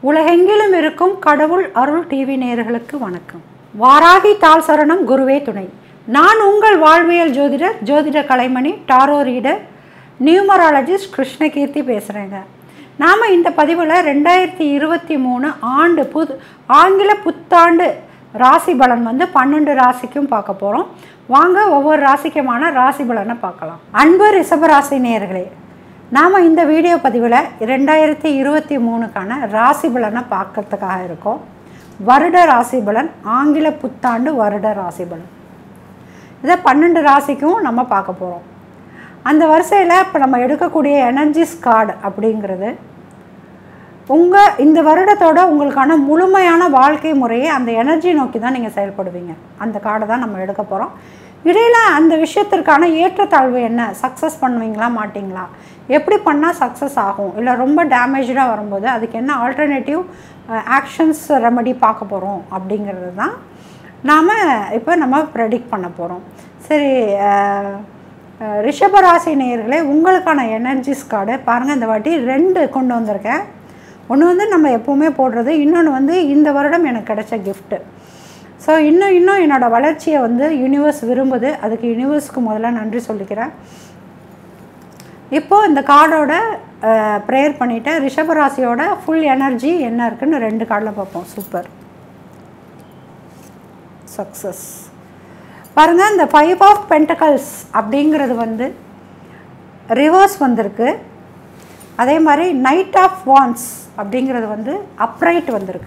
உலகெங்கிலும் இருக்கும் கடவுள் அருள் டிவி நேயர்களுக்கு வணக்கம் வாராகி தாள் சரணம் குருவே துணை நான் உங்கள் வாழ்வியல் ஜோதிடர் ஜோதிட கலைமணி டாரோ ரீடர் நியூமராலஜிஸ்ட் கிருஷ்ணகீர்த்தி பேசுகிறேங்க நாம் இந்த பதிவில் ரெண்டாயிரத்தி இருபத்தி மூணு ஆண்டு புது ஆங்கில புத்தாண்டு ராசி பலன் வந்து பன்னெண்டு ராசிக்கும் பார்க்க போகிறோம் வாங்க ஒவ்வொரு ராசிக்குமான ராசி பலனை பார்க்கலாம் அன்பு ரிஷபராசி நேயர்களே நாம் இந்த வீடியோ பதிவில் ரெண்டாயிரத்தி இருபத்தி மூணுக்கான ராசி பலனை பார்க்கறதுக்காக இருக்கோம் வருட ராசி பலன் ஆங்கில புத்தாண்டு வருட ராசி பலன் இதை பன்னெண்டு ராசிக்கும் நம்ம பார்க்க போகிறோம் அந்த வரிசையில் இப்போ நம்ம எடுக்கக்கூடிய எனர்ஜிஸ் கார்டு அப்படிங்கிறது உங்கள் இந்த வருடத்தோட உங்களுக்கான முழுமையான வாழ்க்கை முறையை அந்த எனர்ஜி நோக்கி தான் நீங்கள் செயல்படுவீங்க அந்த கார்டை தான் நம்ம எடுக்க போகிறோம் இடையில் அந்த விஷயத்திற்கான ஏற்றத்தாழ்வு என்ன சக்ஸஸ் பண்ணுவீங்களா மாட்டிங்களா எப்படி பண்ணால் சக்ஸஸ் ஆகும் இல்லை ரொம்ப டேமேஜாக வரும்போது அதுக்கு என்ன ஆல்டர்னேட்டிவ் ஆக்ஷன்ஸ் ரெமடி பார்க்க போகிறோம் அப்படிங்கிறது தான் நாம் இப்போ நம்ம ப்ரெடிக்ட் பண்ண போகிறோம் சரி அஹ், அஹ், ரிஷபராசி நேயர்களே உங்களுக்கான எனர்ஜிஸ் கார்டு பாருங்கள் இந்த வாட்டி ரெண்டு கொண்டு வந்திருக்கேன் ஒன்று வந்து நம்ம எப்போவுமே போடுறது இன்னொன்று வந்து இந்த வருடம் எனக்கு கிடைச்ச கிஃப்ட்டு ஸோ இன்னும் இன்னும் என்னோடய வளர்ச்சியை வந்து யூனிவர்ஸ் விரும்புது அதுக்கு யூனிவர்ஸ்க்கு முதல்ல நன்றி சொல்லிக்கிறேன் இப்போது இந்த கார்டோட ப்ரேயர் பண்ணிவிட்டு ரிஷபராசியோட ஃபுல் எனர்ஜி என்ன இருக்குன்னு ரெண்டு கார்டில் பார்ப்போம் சூப்பர் சக்ஸஸ் பாருங்கள் இந்த ஃபைவ் ஆஃப் பென்டகல்ஸ் அப்படிங்கிறது வந்து ரிவர்ஸ் வந்திருக்கு அதே மாதிரி நைட் ஆஃப் வான்ஸ் அப்படிங்கிறது வந்து அப்ரைட் வந்திருக்கு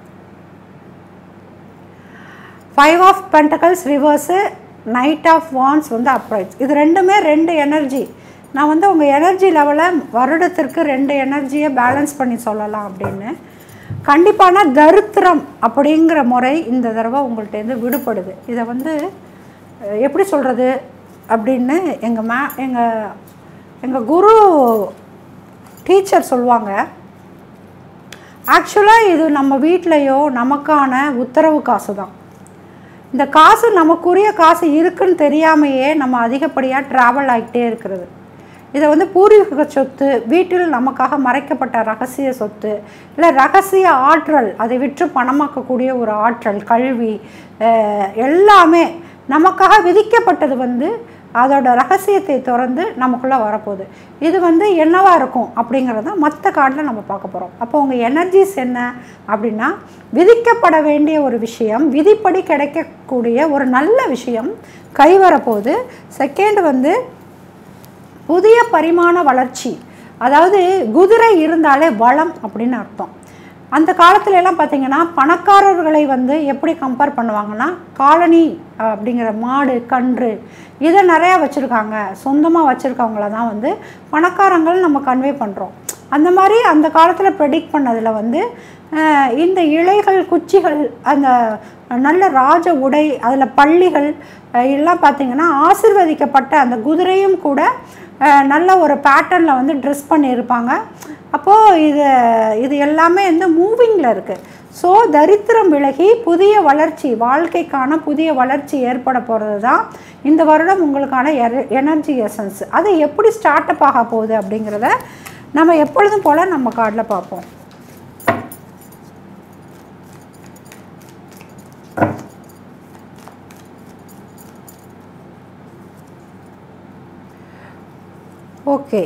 five of pentacles reverse knight of wands வந்து அப்ரைட் இது ரெண்டுமே ரெண்டு எனர்ஜி நான் வந்து உங்கள் எனர்ஜி லெவலை வருடத்திற்கு ரெண்டு எனர்ஜியை பேலன்ஸ் பண்ணி சொல்லலாம் அப்படின்னு கண்டிப்பான தரித்திரம் அப்படிங்கிற முறை இந்த தடவை உங்கள்கிட்டேருந்து விடுபடுது இதை வந்து அஹ், எப்படி சொல்கிறது அப்படின்னு எங்கள் மே எங்கள் எங்கள் குரு டீச்சர் சொல்லுவாங்க ஆக்சுவலாக இது நம்ம வீட்லேயோ நமக்கான உத்தரவு காசு தான் இந்த காசு நமக்குரிய காசு இருக்குன்னு தெரியாமையே நம்ம அதிகப்படியாக ட்ராவல் ஆகிட்டே இருக்கிறது இதை வந்து பூர்வீக சொத்து வீட்டில் நமக்காக மறைக்கப்பட்ட ரகசிய சொத்து இல்லை ரகசிய ஆற்றல் அதை விற்று பணமாக்கக்கூடிய ஒரு ஆற்றல் கல்வி அஹ், எல்லாமே நமக்காக விதிக்கப்பட்டது வந்து அதோட ரகசியத்தை திறந்து நமக்குள்ளே வரப்போகுது இது வந்து என்னவா இருக்கும் அப்படிங்கிறத மற்ற கார்டில் நம்ம பார்க்க போகிறோம் அப்போ உங்கள் எனர்ஜிஸ் என்ன அப்படின்னா விதிக்கப்பட வேண்டிய ஒரு விஷயம் விதிப்படி கிடைக்கக்கூடிய ஒரு நல்ல விஷயம் கைவரப்போகுது செகண்ட் வந்து புதிய பரிமாண வளர்ச்சி அதாவது குதிரை இருந்தாலே வளம் அப்படின்னு அர்த்தம் அந்த காலத்துல எல்லாம் பார்த்தீங்கன்னா பணக்காரர்களை வந்து எப்படி கம்பேர் பண்ணுவாங்கன்னா காலனி அப்படிங்கிற மாடு கன்று இதை நிறையா வச்சுருக்காங்க சொந்தமாக வச்சுருக்கவங்கள தான் வந்து பணக்காரங்கள் நம்ம கன்வே பண்ணுறோம் அந்த மாதிரி அந்த காலத்தில் ப்ரெடிக்ட் பண்ணதில் வந்து அஹ், இந்த இலைகள் குச்சிகள் அந்த நல்ல ராஜ உடை அதில் பள்ளிகள் அஹ், எல்லாம் பார்த்திங்கன்னா ஆசிர்வதிக்கப்பட்ட அந்த குதிரையும் கூட அஹ், நல்ல ஒரு பேட்டர்னில் வந்து ட்ரெஸ் பண்ணியிருப்பாங்க அப்போது இது இது எல்லாமே வந்து மூவிங்கில் இருக்குது ஸோ தரித்திரம் விலகி புதிய வளர்ச்சி வாழ்க்கைக்கான புதிய வளர்ச்சி ஏற்பட போகிறது தான் இந்த வருடம் உங்களுக்கான எனர்ஜி எசன்ஸ் அது எப்படி ஸ்டார்ட் அப் ஆக போகுது அப்படிங்கிறத நம்ம எப்பொழுதும் போல் நம்ம கார்டில் பார்ப்போம் ஓகே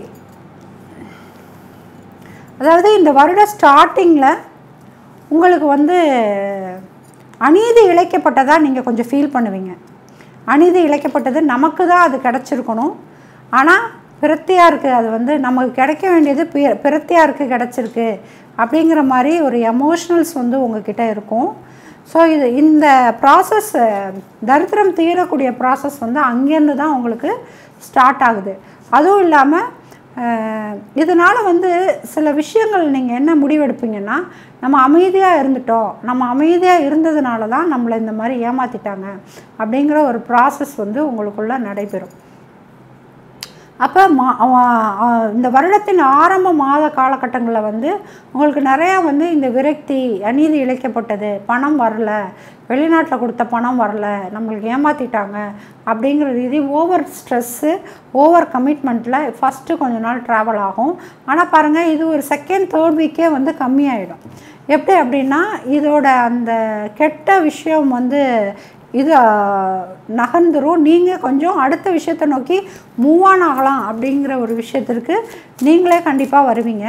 அதாவது இந்த வருட ஸ்டார்டிங்கில் உங்களுக்கு வந்து அநீதி இழைக்கப்பட்டதாக நீங்கள் கொஞ்சம் ஃபீல் பண்ணுவீங்க அநீதி இழைக்கப்பட்டது நமக்கு தான் அது கிடச்சிருக்கணும் ஆனால் பிரத்தியாருக்கு அது வந்து நமக்கு கிடைக்க வேண்டியது பி பிரத்தியாருக்கு கிடச்சிருக்கு அப்படிங்கிற மாதிரி ஒரு எமோஷ்னல்ஸ் வந்து உங்ககிட்ட இருக்கும் ஸோ இது இந்த ப்ராசஸ் தரித்திரம் தீரக்கூடிய ப்ராசஸ் வந்து அங்கேருந்து தான் உங்களுக்கு ஸ்டார்ட் ஆகுது அதுவும் இல்லாமல் இதனால் வந்து சில விஷயங்கள் நீங்கள் என்ன முடிவெடுப்பீங்கன்னா நம்ம அமைதியாக இருந்துட்டோம் நம்ம அமைதியாக இருந்ததுனால தான் நம்மளை இந்த மாதிரி ஏமாற்றிட்டாங்க அப்படிங்கிற ஒரு ப்ராசஸ் வந்து உங்களுக்குள்ளே நடைபெறும் அப்போ மா அவ- அ- இந்த வருடத்தின் ஆரம்ப மாத காலகட்டங்களில் வந்து உங்களுக்கு நிறையா வந்து இந்த விரக்தி அநீதி இழைக்கப்பட்டது பணம் வரல வெளிநாட்டில் கொடுத்த பணம் வரல நம்மளுக்கு ஏமாற்றிட்டாங்க அப்படிங்கிற ரீதி ஓவர் ஸ்ட்ரெஸ்ஸு ஓவர் கமிட்மெண்ட்டில் ஃபஸ்ட்டு கொஞ்ச நாள் ட்ராவல் ஆகும் ஆனால் பாருங்கள் இது ஒரு செகண்ட் தேர்ட் வீக்கே வந்து கம்மியாயிடும் எப்படி அப்படின்னா இதோட அந்த கெட்ட விஷயம் வந்து இது அஹ், நகர்ந்துரும் நீங்கள் கொஞ்சம் அடுத்த விஷயத்தை நோக்கி மூவ் ஆன் ஆகலாம் அப்படிங்கிற ஒரு விஷயத்திற்கு நீங்களே கண்டிப்பாக வருவீங்க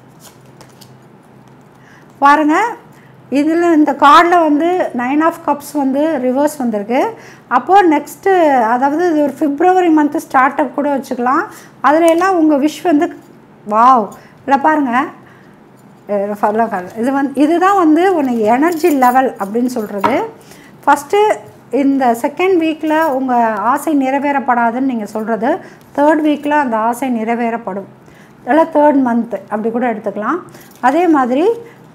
பாருங்க இதில் இந்த கார்டில் வந்து நைன் ஆஃப் கப்ஸ் வந்து ரிவர்ஸ் வந்திருக்கு அப்போது நெக்ஸ்ட்டு அதாவது இது ஒரு பிப்ரவரி மந்த்து ஸ்டார்ட் அப் கூட வச்சுக்கலாம் அதில் எல்லாம் உங்கள் விஷ் வந்து வாவ் இல்லை பாருங்கள் அஹ் சொல்ல கால் இது வந்து இதுதான் வந்து உனக்கு எனர்ஜி லெவல் அப்படின்னு சொல்கிறது ஃபஸ்ட்டு இந்த செகண்ட் வீக்கில் உங்கள் ஆசை நிறைவேறப்படாதுன்னு நீங்கள் சொல்கிறது தேர்ட் வீக்கில் அந்த ஆசை நிறைவேறப்படும் இல்லை தேர்ட் மந்த்து அப்படி கூட எடுத்துக்கலாம் அதே மாதிரி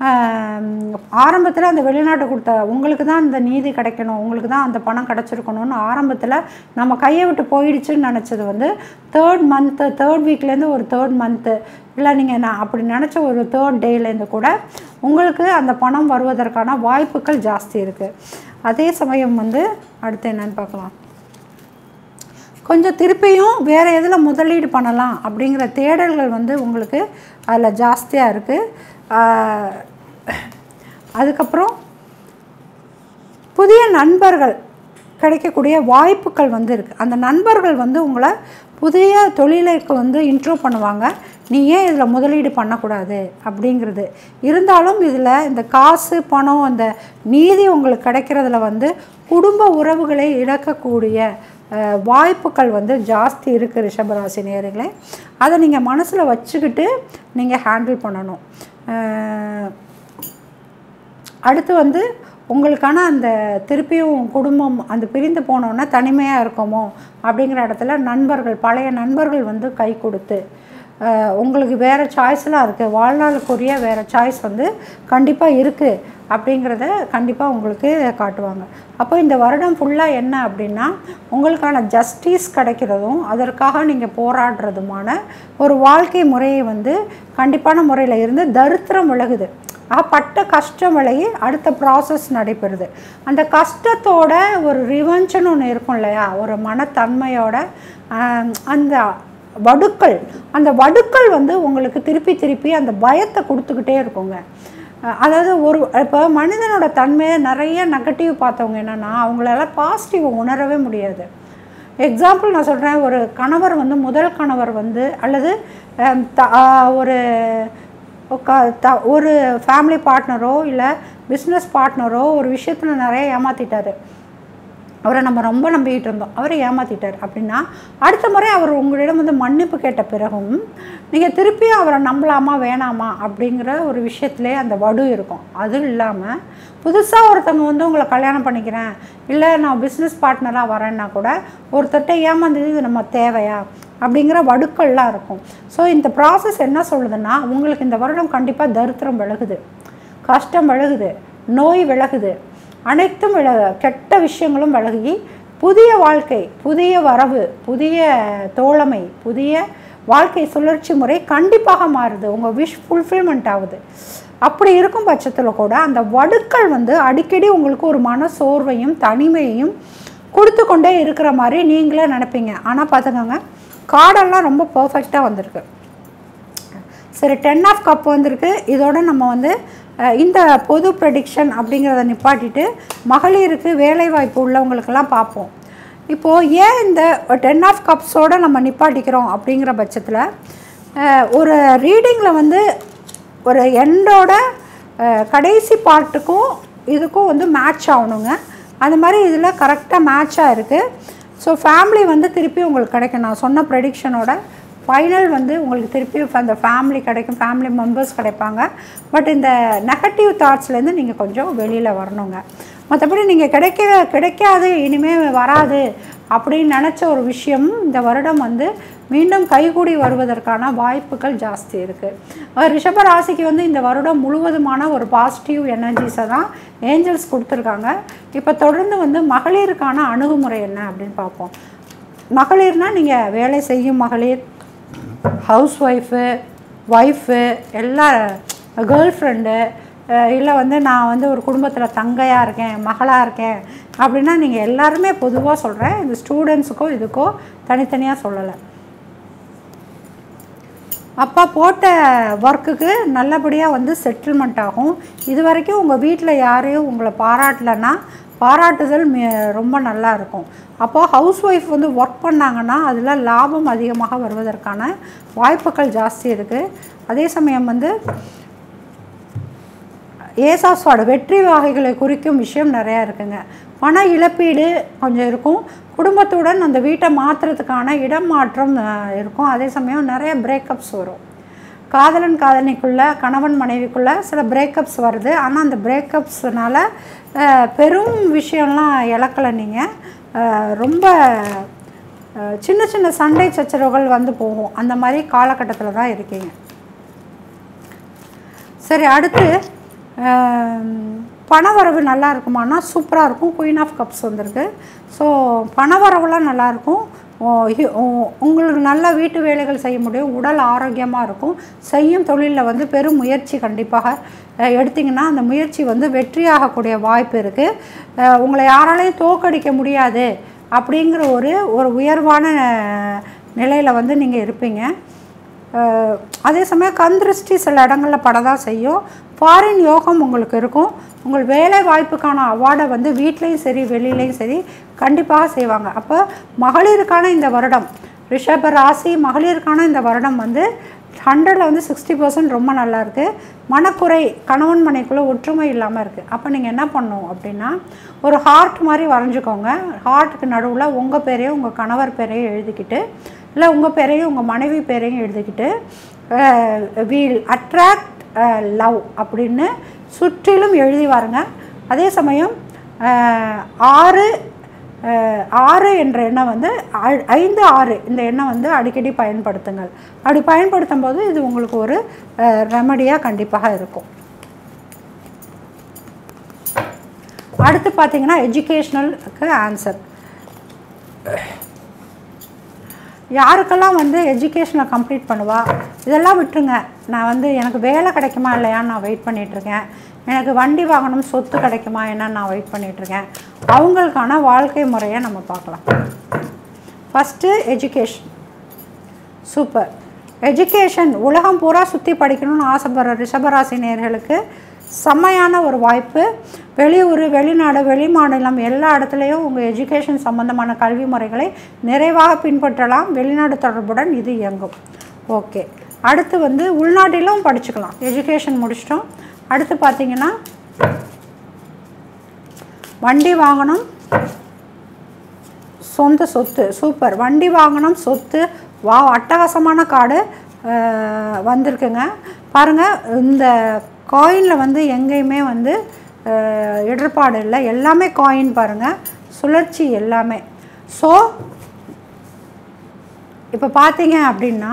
ஆரம்பத்தில் அந்த வெளிநாட்டு கொடுத்த உங்களுக்கு தான் இந்த நீதி கிடைக்கணும் உங்களுக்கு தான் அந்த பணம் கிடச்சிருக்கணும்னு ஆரம்பத்தில் நம்ம கையை விட்டு போயிடுச்சுன்னு நினச்சது வந்து தேர்ட் மந்த்து தேர்ட் வீக்லேருந்து ஒரு தேர்ட் மந்த்து இல்லை நீங்கள் நான் அப்படி நினச்ச ஒரு தேர்ட் டேலேருந்து கூட உங்களுக்கு அந்த பணம் வருவதற்கான வாய்ப்புகள் ஜாஸ்தி இருக்குது அதே சமயம் வந்து அடுத்து என்னன்னு பார்க்கலாம் கொஞ்சம் திருப்பியும் வேறு எதில் முதலீடு பண்ணலாம் அப்படிங்கிற தேடல்கள் வந்து உங்களுக்கு அதில் ஜாஸ்தியாக இருக்குது அதுக்கப்புறம் புதிய நண்பர்கள் கிடைக்கக்கூடிய வாய்ப்புகள் வந்து இருக்குது அந்த நண்பர்கள் வந்து உங்களை புதிய தொழிலுக்கு வந்து இன்ட்ரோ பண்ணுவாங்க நீ ஏன் இதில் முதலீடு பண்ணக்கூடாது அப்படிங்கிறது இருந்தாலும் இதில் இந்த காசு பணம் அந்த நீதி உங்களுக்கு கிடைக்கிறதுல வந்து குடும்ப உறவுகளை இழக்கக்கூடிய அஹ், வாய்ப்புகள் வந்து ஜாஸ்தி இருக்குது ரிஷபராசி நேர்களே அதை நீங்கள் மனசில் வச்சுக்கிட்டு நீங்கள் ஹேண்டில் பண்ணணும் அஹ், அடுத்து வந்து உங்களுக்கான அந்த திருப்பியும் குடும்பம் அந்த பிரிந்து போனோன்னா தனிமையாக இருக்கோமோ அப்படிங்கிற இடத்துல நண்பர்கள் பழைய நண்பர்கள் வந்து கை கொடுத்து அஹ், உங்களுக்கு வேறு சாய்ஸ்லாம் இருக்குது வாழ்நாளுக்குரிய வேறு சாய்ஸ் வந்து கண்டிப்பாக இருக்குது அப்படிங்கிறத கண்டிப்பாக உங்களுக்கு காட்டுவாங்க அப்போ இந்த வருடம் ஃபுல்லாக என்ன அப்படின்னா உங்களுக்கான ஜஸ்டிஸ் கிடைக்கிறதும் அதற்காக நீங்கள் போராடுறதுமான ஒரு வாழ்க்கை முறையை வந்து கண்டிப்பான முறையில் இருந்து தரித்திரம் விலகுது ஆக பட்ட கஷ்டம் விலகி அடுத்த ப்ராசஸ் நடைபெறுது அந்த கஷ்டத்தோட ஒரு ரிவெஞ்சுன்னு ஒன்று இருக்கும் இல்லையா ஒரு மனத்தன்மையோட ஆம், அந்த வடுக்கள் அந்த வடுக்கள் வந்து உங்களுக்கு திருப்பி திருப்பி அந்த பயத்தை கொடுத்துக்கிட்டே இருக்குங்க அஹ் அதாவது ஒரு இப்போ மனிதனோட தன்மையை நிறைய நெகட்டிவ் பார்த்தவங்க என்னென்னா அவங்களால பாசிட்டிவ் உணரவே முடியாது எக்ஸாம்பிள் நான் சொல்கிறேன் ஒரு கணவர் வந்து முதல் கணவர் வந்து அல்லது அஹ், த- ஆஹ், ஒரு க- த- ஒரு ஃபேமிலி பார்ட்னரோ இல்லை பிஸ்னஸ் பார்ட்னரோ ஒரு விஷயத்தில் நிறைய ஏமாற்றிட்டாரு அவரை நம்ம ரொம்ப நம்பிக்கிட்டு இருந்தோம் அவரை ஏமாற்றிட்டார் அப்படின்னா அடுத்த முறை அவர் உங்களிடம் வந்து மன்னிப்பு கேட்ட பிறகும் நீங்கள் திருப்பி அவரை நம்பலாமா வேணாமா அப்படிங்கிற ஒரு விஷயத்திலே அந்த வடு இருக்கும் அதுவும் இல்லாமல் புதுசாக ஒருத்தவங்க வந்து உங்களை கல்யாணம் பண்ணிக்கிறேன் இல்லை நான் பிஸ்னஸ் பார்ட்னராக வரேன்னா கூட ஒருத்தர்கிட்ட ஏமாந்தது இது நம்ம தேவையா அப்படிங்கிற வடுக்கள்லாம் இருக்கும் ஸோ இந்த ப்ராசஸ் என்ன சொல்லுதுன்னா உங்களுக்கு இந்த வருடம் கண்டிப்பாக தரித்திரம் விலகுது கஷ்டம் விலகுது நோய் விலகுது அனைத்தும் வில கெட்ட விஷயங்களும் விலகி புதிய வாழ்க்கை புதிய வரவு புதிய தோழமை புதிய வாழ்க்கை சுழற்சி முறை கண்டிப்பாக மாறுது உங்கள் விஷ் ஃபுல்ஃபில்மெண்ட் ஆகுது அப்படி இருக்கும் பட்சத்தில் கூட அந்த வடுக்கள் வந்து அடிக்கடி உங்களுக்கு ஒரு மன சோர்வையும் தனிமையையும் கொடுத்து கொண்டே இருக்கிற மாதிரி நீங்களே நினைப்பீங்க ஆனால் பார்த்துக்கோங்க கார்டெல்லாம் ரொம்ப பர்ஃபெக்டாக வந்திருக்கு சரி டென் ஆஃப் கப் வந்திருக்கு இதோட நம்ம வந்து அஹ், இந்த பொது ப்ரெடிக்ஷன் அப்படிங்கிறத நிப்பாட்டிட்டு மகளிருக்கு வேலைவாய்ப்பு உள்ளவங்களுக்கெல்லாம் பார்ப்போம் இப்போது ஏன் இந்த டென் ஆஃப் கப்ஸோடு நம்ம நிப்பாட்டிக்கிறோம் அப்படிங்கிற பட்சத்தில் அஹ், ஒரு ரீடிங்கில் வந்து ஒரு எண்டோட அஹ், கடைசி பார்ட்டுக்கும் இதுக்கும் வந்து மேட்ச் ஆகணுங்க அந்த மாதிரி இதில் கரெக்டாக மேட்சாக இருக்குது ஸோ ஃபேமிலி வந்து திருப்பி உங்களுக்கு கிடைக்கும் நான் சொன்ன ப்ரெடிக்ஷனோட ஃபைனல் வந்து உங்களுக்கு திருப்பி அந்த ஃபேமிலி கிடைக்கும் ஃபேமிலி மெம்பர்ஸ் கிடைப்பாங்க பட் இந்த நெகட்டிவ் தாட்ஸ்லேருந்து நீங்கள் கொஞ்சம் வெளியில் வரணுங்க மற்றபடி நீங்கள் கிடைக்க கிடைக்காது இனிமேல் வராது அப்படின்னு நினச்ச ஒரு விஷயம் இந்த வருடம் வந்து மீண்டும் கைகூடி வருவதற்கான வாய்ப்புகள் ஜாஸ்தி இருக்குது ரிஷப ராசிக்கு வந்து இந்த வருடம் முழுவதுமான ஒரு பாசிட்டிவ் எனர்ஜிஸை தான் ஏஞ்சல்ஸ் கொடுத்துருக்காங்க இப்போ தொடர்ந்து வந்து மகளிருக்கான அணுகுமுறை என்ன அப்படின்னு பார்ப்போம் மகளிர்னால் நீங்கள் வேலை செய்யும் மகளிர் ஹவுஸ் ஒய்ஃபு ஒய்ஃபு எல்லா கேர்ள் ஃப்ரெண்டு இல்லை வந்து நான் வந்து ஒரு குடும்பத்தில் தங்கையாக இருக்கேன் மகளாக இருக்கேன் அப்படின்னா நீங்கள் எல்லாருமே பொதுவாக சொல்கிறேன் இந்த ஸ்டூடெண்ட்ஸுக்கோ இதுக்கோ தனித்தனியாக சொல்லலை அப்பா போட்ட ஒர்க்குக்கு நல்லபடியாக வந்து செட்டில்மெண்ட் ஆகும் இது வரைக்கும் உங்கள் வீட்டில் யாரையும் உங்களை பாராட்டலைன்னா பாராட்டுதல் மி- ரொம்ப நல்லா இருக்கும் அப்போ ஹவுஸ் ஒய்ஃப் வந்து ஒர்க் பண்ணாங்கன்னா அதில் லாபம் அதிகமாக வருவதற்கான வாய்ப்புகள் ஜாஸ்தி இருக்குது அதே சமயம் வந்து ஏசாஸ்வாடு வெற்றி வகைகளை குறிக்கும் விஷயம் நிறையா இருக்குங்க பண இழப்பீடு கொஞ்சம் இருக்கும் குடும்பத்துடன் அந்த வீட்டை மாற்றுறதுக்கான இடம் மாற்றம் அஹ், இருக்கும் அதே சமயம் நிறைய பிரேக்கப்ஸ் வரும் காதலன் காதலிக்குள்ள கணவன் மனைவிக்குள்ள சில பிரேக்கப்ஸ் வருது ஆனால் அந்த பிரேக்கப்ஸ்னால பெரும் விஷயம்லாம் இழக்கலை நீங்கள் ரொம்ப அஹ், சின்ன சின்ன சண்டை சச்சரவுகள் வந்து போகும் அந்த மாதிரி காலகட்டத்தில் தான் இருக்கீங்க சரி அடுத்து ஆம், பணவரவு நல்லா இருக்குமானா சூப்பராக இருக்கும் குயின் ஆஃப் கப்ஸ் வந்திருக்கு ஸோ பணவரவுலாம் நல்லாயிருக்கும் உங்களுக்கு நல்ல வீட்டு வேலைகள் செய்ய முடியும் உடல் ஆரோக்கியமாக இருக்கும் செய்யும் தொழிலில் வந்து பெரும் முயற்சி கண்டிப்பாக அஹ், எடுத்தீங்கன்னா அந்த முயற்சி வந்து வெற்றியாகக்கூடிய வாய்ப்பு இருக்குது உங்களை யாராலையும் தோக்கடிக்க முடியாது அப்படிங்கிற ஒரு ஒரு உயர்வான நிலையில் வந்து நீங்கள் இருப்பீங்க அஹ் அதே சமயம் கண் திருஷ்டி சில இடங்களில் பட தான் செய்யும் ஃபாரின் யோகம் உங்களுக்கு இருக்கும் உங்கள் வேலை வாய்ப்புக்கான அவார்டை வந்து வீட்லேயும் சரி வெளியிலையும் சரி கண்டிப்பாக செய்வாங்க அப்போ மகளிருக்கான இந்த வருடம் ரிஷப ராசி மகளிருக்கான இந்த வருடம் வந்து ஹண்ட்ரடில் வந்து சிக்ஸ்டி பர்சன்ட் ரொம்ப நல்லா இருக்குது மனக்குறை கணவன் மனைக்குள்ளே ஒற்றுமை இல்லாமல் இருக்குது அப்போ நீங்கள் என்ன பண்ணணும் அப்படின்னா ஒரு ஹார்ட் மாதிரி வரைஞ்சிக்கோங்க ஹார்ட்டுக்கு நடுவில் உங்கள் பேரையும் உங்கள் கணவர் பேரையும் எழுதிக்கிட்டு இல்லை உங்கள் பேரையும் உங்கள் மனைவி பேரையும் எழுதிக்கிட்டு வீல் அட்ராக்ட் லவ் அப்படின்னு சுற்றிலும் எழுதி வாருங்க அதே சமயம் அஹ், ஆறு அஹ், ஆறு என்ற எண்ணம் வந்து ஐ- ஐந்து ஆறு இந்த எண்ணம் வந்து அடிக்கடி பயன்படுத்துங்கள் அப்படி பயன்படுத்தும் போது இது உங்களுக்கு ஒரு ரெமடியாக கண்டிப்பாக இருக்கும் அடுத்து பார்த்தீங்கன்னா எஜுகேஷ்னலுக்கு ஆன்சர் யாருக்கெல்லாம் வந்து எஜுகேஷனை கம்ப்ளீட் பண்ணுவா இதெல்லாம் விட்டுருங்க நான் வந்து எனக்கு வேலை கிடைக்குமா இல்லையான்னு நான் வெயிட் பண்ணிகிட்ருக்கேன் எனக்கு வண்டி வாங்கணும் சொத்து கிடைக்குமா என்னன்னு நான் வெயிட் பண்ணிகிட்ருக்கேன் அவங்களுக்கான வாழ்க்கை முறையை நம்ம பார்க்கலாம் ஃபஸ்ட்டு எஜுகேஷன் சூப்பர் எஜுகேஷன் உலகம் பூரா சுற்றி படிக்கணும்னு ஆசைப்படுற ரிஷபராசி நேர்களுக்கு செம்மையான ஒரு வாய்ப்பு வெளியூர் வெளிநாடு வெளிமாநிலம் எல்லா இடத்துலையும் உங்கள் எஜுகேஷன் சம்மந்தமான கல்வி முறைகளை நிறைவாக பின்பற்றலாம் வெளிநாடு தொடர்புடன் இது இயங்கும் ஓகே அடுத்து வந்து உள்நாட்டிலும் படிச்சுக்கலாம் எஜுகேஷன் முடிச்சிட்டோம் அடுத்து பார்த்தீங்கன்னா வண்டி வாங்கணும் சொந்த சொத்து சூப்பர் வண்டி வாங்கணும் சொத்து வா அட்டகாசமான கார்டு அஹ், வந்திருக்குங்க பாருங்கள் இந்த காயினில் வந்து எங்கேயுமே வந்து அஹ், இடர்பாடு இல்லை எல்லாமே காயின் பாருங்கள் சுழற்சி எல்லாமே ஸோ இப்போ பார்த்தீங்க அப்படின்னா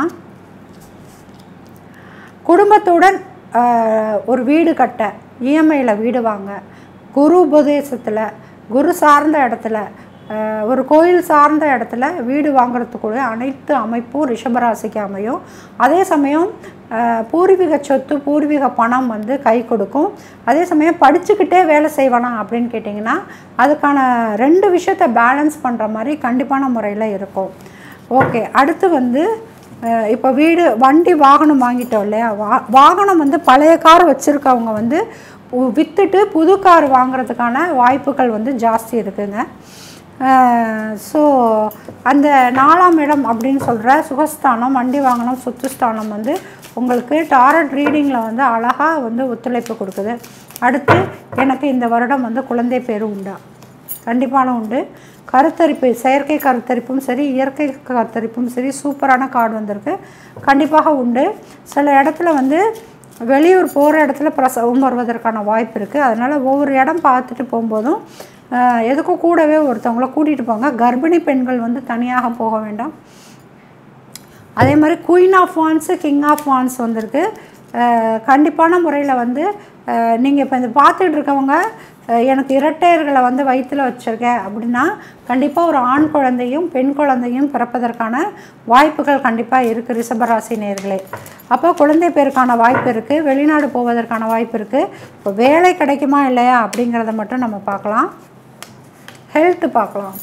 குடும்பத்துடன் ஆஹ், ஒரு வீடு கட்ட இஎம்ஐயில் வீடு வாங்க குரு உபதேசத்தில் குரு சார்ந்த இடத்துல ஆஹ், ஒரு கோயில் சார்ந்த இடத்துல வீடு வாங்குறதுக்குள்ள அனைத்து அமைப்பும் ரிஷபராசிக்கு அமையும் அதே சமயம் ஆஹ், பூர்வீக சொத்து பூர்வீக பணம் வந்து கை கொடுக்கும் அதே சமயம் படிச்சுக்கிட்டே வேலை செய்வானா அப்படின்னு கேட்டிங்கன்னா அதுக்கான ரெண்டு விஷயத்தை பேலன்ஸ் பண்ணுற மாதிரி கண்டிப்பான முறையில் இருக்கும் ஓகே அடுத்து வந்து அஹ் இப்போ வீடு வண்டி வாகனம் வாங்கிட்டோம் இல்லையா வா வாகனம் வந்து பழைய கார் வச்சுருக்கவங்க வந்து பு- வித்துட்டு புது கார் வாங்குறதுக்கான வாய்ப்புகள் வந்து ஜாஸ்தி இருக்குங்க ஸோ அந்த நாலாம் இடம் அப்படின்னு சொல்கிற சுகஸ்தானம் வண்டி வாகனம் சொத்துஸ்தானம் வந்து உங்களுக்கு டாரட் ரீடிங்கில் வந்து அழகாக வந்து ஒத்துழைப்பு கொடுக்குது அடுத்து எனக்கு இந்த வருடம் வந்து குழந்தை பேர் உண்டா கண்டிப்பான உண்டு கருத்தரிப்பு செயற்கை கருத்தரிப்பும் சரி இயற்கை கருத்தரிப்பும் சரி சூப்பரான கார்டு வந்திருக்கு கண்டிப்பாக உண்டு சில இடத்துல வந்து வெளியூர் போகிற இடத்துல பிரசவம் வருவதற்கான வாய்ப்பு இருக்குது அதனால் ஒவ்வொரு இடம் பார்த்துட்டு போகும்போதும் ஆஹ், எதுக்கும் கூடவே ஒருத்தவங்கள கூட்டிகிட்டு போங்க கர்ப்பிணி பெண்கள் வந்து தனியாக போக வேண்டாம் அதே மாதிரி queen of wands king of wands வந்திருக்கு அஹ் கண்டிப்பான முறையில் வந்து நீங்கள் இப்போ இந்த பார்த்துட்டு இருக்கவங்க அஹ், எனக்கு இரட்டையர்களை வந்து வயிற்றில் வச்சுருக்கேன் அப்படின்னா கண்டிப்பாக ஒரு ஆண் குழந்தையும் பெண் குழந்தையும் பிறப்பதற்கான வாய்ப்புகள் கண்டிப்பாக இருக்குது ரிஷபராசி நேர்களே அப்போ குழந்தை பேருக்கான வாய்ப்பு இருக்குது வெளிநாடு போவதற்கான வாய்ப்பு இருக்குது இப்போ வேலை கிடைக்குமா இல்லையா அப்படிங்கிறத மட்டும் நம்ம பார்க்கலாம் ஹெல்த்து பார்க்கலாம்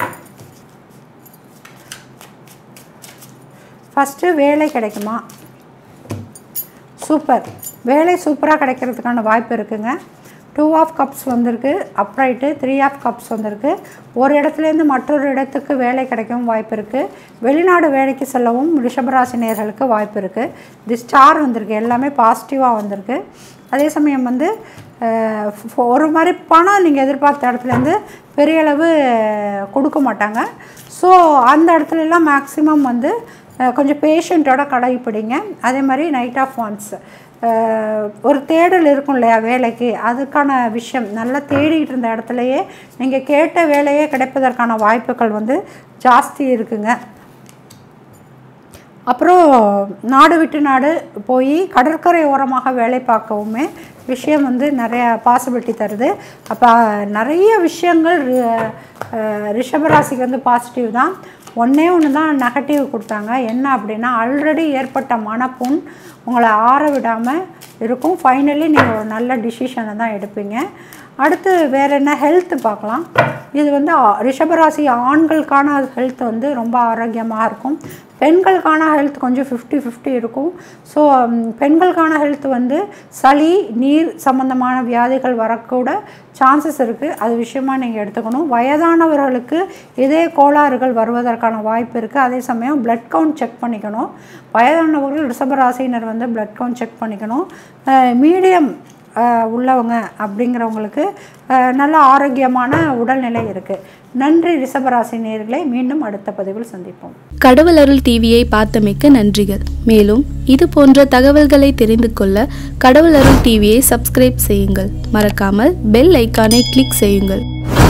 ஃபஸ்ட்டு வேலை கிடைக்குமா சூப்பர் வேலை சூப்பராக கிடைக்கிறதுக்கான வாய்ப்பு இருக்குங்க டூ ஆஃப் கப்ஸ் வந்திருக்கு அப்ரைட்டு த்ரீ ஆஃப் கப்ஸ் வந்திருக்கு ஒரு இடத்துலேருந்து மற்றொரு இடத்துக்கு வேலை கிடைக்கவும் வாய்ப்பு இருக்குது வெளிநாடு வேலைக்கு செல்லவும் ரிஷபராசினியர்களுக்கு வாய்ப்பு இருக்குது தி ஸ்டார் வந்திருக்கு எல்லாமே பாசிட்டிவாக வந்திருக்கு அதே சமயம் வந்து அஹ், ஃப- ஒரு மாதிரி பணம் நீங்கள் எதிர்பார்த்த இடத்துலேருந்து பெரிய அளவு அஹ், கொடுக்க மாட்டாங்க ஸோ அந்த இடத்துலலாம் மேக்ஸிமம் வந்து அஹ், கொஞ்சம் பேஷண்ட்டோட கடைப்பிடிங்க அதே மாதிரி நைட் ஆஃப் ஒன்ஸ் ஒரு தேடல் இருக்கும் இல்லையா வேலைக்கு அதுக்கான விஷயம் நல்லா தேடிட்டு இருந்த இடத்துலையே நீங்கள் கேட்ட வேலையே கிடைப்பதற்கான வாய்ப்புகள் வந்து ஜாஸ்தி இருக்குங்க அப்புறம் நாடு விட்டு நாடு போய் கடற்கரை ஓரமாக வேலை பார்க்கவுமே விஷயம் வந்து நிறைய பாசிபிலிட்டி தருது அப்போ நிறைய விஷயங்கள் ரி- அஹ் ரிஷபராசிக்கு வந்து பாசிட்டிவ் தான் ஒன்றே ஒன்று தான் நெகட்டிவ் கொடுத்தாங்க என்ன அப்படின்னா ஆல்ரெடி ஏற்பட்ட மனப்புண் உங்களை ஆற விடாமல் இருக்கும் ஃபைனலி நீங்கள் ஒரு நல்ல டிசிஷனை தான் எடுப்பீங்க அடுத்து வேறு என்ன ஹெல்த் பார்க்கலாம் இது வந்து ஆ- ரிஷபராசி ஆண்களுக்கான ஹெல்த் வந்து ரொம்ப ஆரோக்கியமாக இருக்கும் பெண்களுக்கான ஹெல்த் கொஞ்சம் ஃபிஃப்டி ஃபிஃப்டி இருக்கும் ஸோ பெண்களுக்கான ஹெல்த் வந்து சளி நீர் சம்பந்தமான வியாதிகள் வரக்கூட சான்சஸ் இருக்குது அது விஷயமா நீங்கள் எடுத்துக்கணும் வயதானவர்களுக்கு இதே கோளாறுகள் வருவதற்கான வாய்ப்பு இருக்குது அதே சமயம் பிளட் கவுண்ட் செக் பண்ணிக்கணும் வயதானவர்கள் ரிஷபராசினர் வந்து பிளட் கவுண்ட் செக் பண்ணிக்கணும் மீடியம் உள்ளவங்க அப்படிங்கிறவங்களுக்கு அஹ், நல்ல ஆரோக்கியமான உடல்நிலை இருக்குது நன்றி ரிஷபராசி நேயர்களே மீண்டும் அடுத்த பதிவில் சந்திப்போம் கடவுள் அருள் டிவியை பார்த்தமைக்கு நன்றிகள் மேலும் இது போன்ற தகவல்களை தெரிந்து கொள்ள கடவுள் அருள் டிவியை சப்ஸ்கிரைப் செய்யுங்கள் மறக்காமல் பெல் ஐக்கானை கிளிக் செய்யுங்கள்